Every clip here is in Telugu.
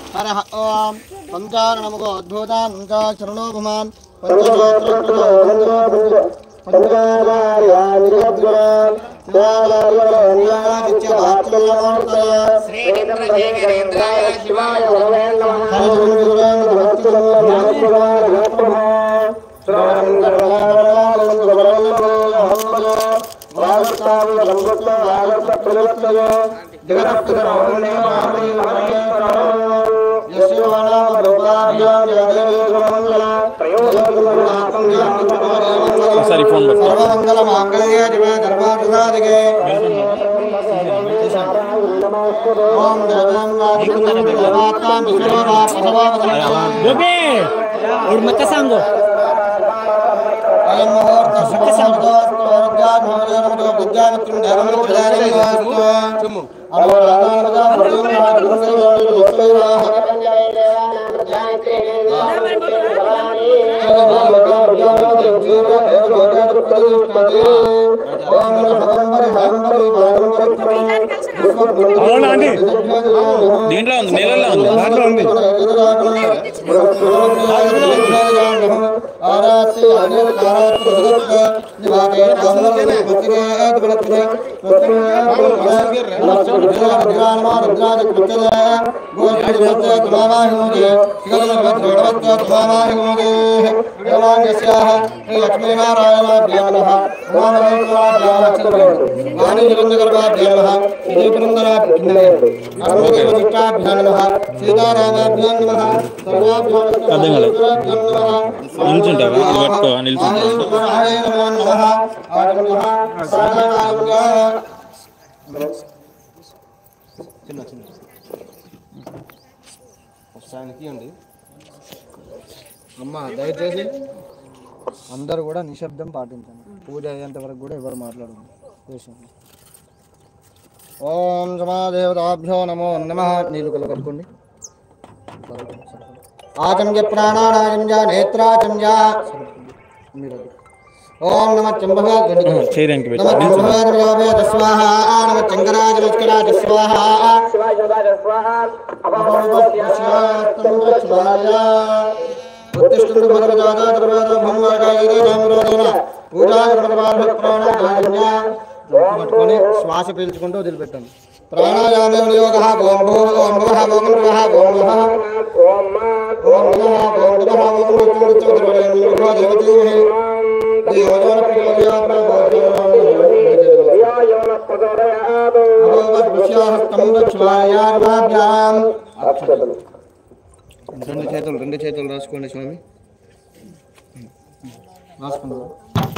हरः ॐ पञ्चानमुखो अद्भुतान् पञ्चाशरणो भुमान् पञ्चशोत्रकृतो శ్రీరేంద్రజయగణేంద్రాయ శివాయ ఒకసారి ఫోన్ పెట్టు. సర్వమంగళ మాంగళ్య దివే ధర్మార్థసాధికే ఓం గోపి ఇప్పుడు మక్క సాంగు అయం ముహూర్త శుభసంతోస్తు ఆరోగ్యాన్మోదనముతో విద్యామిత్రం ధర్మముపదారమస్తు అమరానానగా అవునా అండి దీంట్లో ఉంది నీళ్ళల్లో ఉంది దాంట్లో ఉంది అర్థం కాలేదు. నిల్చుంటావా ఇది పట్టుకో నిల్చుంటా అండి అమ్మ దయచేసి అందరూ కూడా నిశ్శబ్దం పాటించండి పూజ అయ్యేంత వరకు కూడా ఎవరు మాట్లాడండి విషయంలో ఓం సమాదేవతాభ్యో నమో నమ నీళ్ళు కల కలుపుకోండి ఆచమ్య ప్రాణానాచమ్య నేత్రాచమ్య మీరు అది. ఓం నమ చంబవ చేయడానికి నమ పెట్టి చంబవేద స్వాహ నమ చంగరాజ నమస్కరాజ స్వాహ ఉత్తిష్ఠంతు భద్రజాత ద్రవేద భంగకాయే రామరోధన పూజా ప్రాణాయామ పట్టుకొని శ్వాస పీల్చుకుంటూ వదిలిపెట్టండి ప్రాణాయామ యోగ ఓం భూ ఓం భవ ఓం భవ ఓం భవ ఓం నమః ఓం భవ ఓం మృత్యుంజయ దేవతీమహి దేవజన రెండు చేతులు రెండు చేతులు రాసుకోండి స్వామి రాసుకున్నారు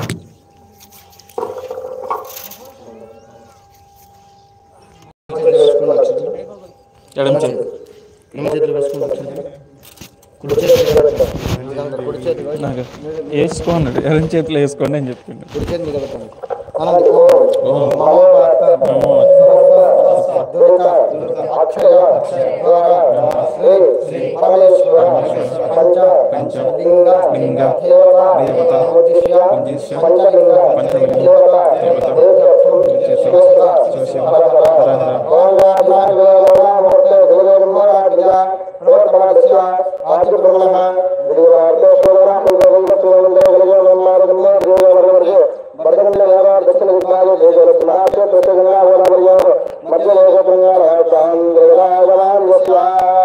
ఎడం చేయి రెండు చేతులు వేసుకుని వచ్చింది కుడి చేతులు కుడి చేతులు నాకు వేసుకో అన్నాడు ఎడం చేతిలో వేసుకోండి అని చెప్పిండు కుడి చేతులు నిలబెట్టండి అనండి ఓం నమో నమో దుర్గా అక్షయ ద్వార శ్రీ శ్రీ పరమేశ్వర పంచ పంచ లింగ లింగ దేవత దేవత ఉద్దిశ్య ఉద్దిశ్య పంచలింగ పంచలింగ దేవత దేవత శివ శివ శివ హర ఓం గారి వేల ముక్త దేవేన మోరాడియ ప్రవర్తమానస్య ఆది ప్రబలః దేవార్దేశ్వర దేవేంద్ర శివందే గలయోన్మారగమ్మ దేవవర్గ బడగండ వేవార్ దక్షిణ దిక్మాలు దేవల పునాశ ప్రతగంగా ఓలవర్యో మధ్య లోకపుణ్య రాజాంద్రరాజవాన్ యస్వా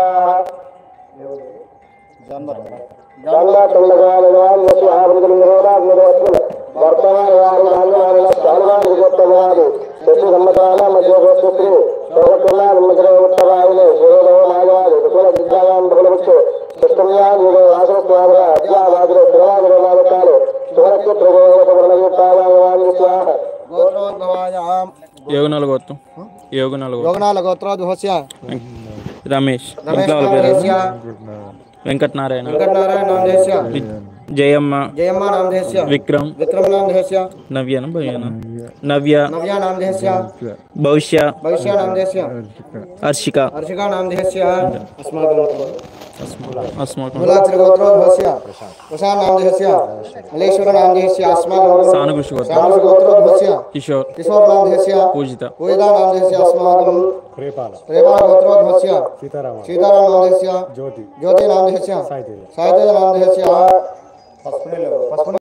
జన్మతుండగాలవాన్ యస్వా ఆవృతలింగరోడాగ్నిరోత్తుల వర్తమాన వారు నాలుగు చాలువారు విగొత్తవారు శశి సమ్మతాల మధ్య గోత్రి శోభకుల నిమ్మగ్ర ఉత్తరాయలే శివలో నాగవారు కుల దిగ్గాయాం బలవచ్చు సిస్టమ్యా నీలో ఆసన స్వాముల అద్యావాదులు శివరాజుల నామకాలు శివరత్వ ప్రబోధకవర్ణయుక్తాయాం స్వాహ గోత్రోద్భవాయాం యోగునాలు గోత్రం యోగునాలు గోత్రం యోగనాల గోత్రోద్భవస్య రమేష్ రమేష్ ఇంట్లో వాళ్ళ పేరు నామధేస్య వెంకటనారాయణ వెంకటనారాయణ నామధేస్య జయమ్మ జయమ్మ నామధేస్య విక్రమ్ విక్రమ నామధేస్య నవ్యన భయన నవ్య नव्या नामधेयस्य భవిష్య भविष्य नामधेयस्य హర్షిక हर्षिका नामधेयस्य अस्माकं అస్మాకం मूलाक्षरगोत्रोद्भवस्य प्रशान्त नामधेयस्य मलेश्वर नामधेयस्य अस्माकं సానుకృషి గోత్రం श्यामगोत्रोद्भवस्य కిషోర్ किशोर नामधेयस्य పూజిత पूजिता नामधेयस्य अस्माकं రేపాల प्रेमागोत्रोद्भवस्य సీతారామ सीताराम नामधेयस्य జ్యోతి ज्योति नामधेयस्य సాయితేజ साहित्य नामधेयस्य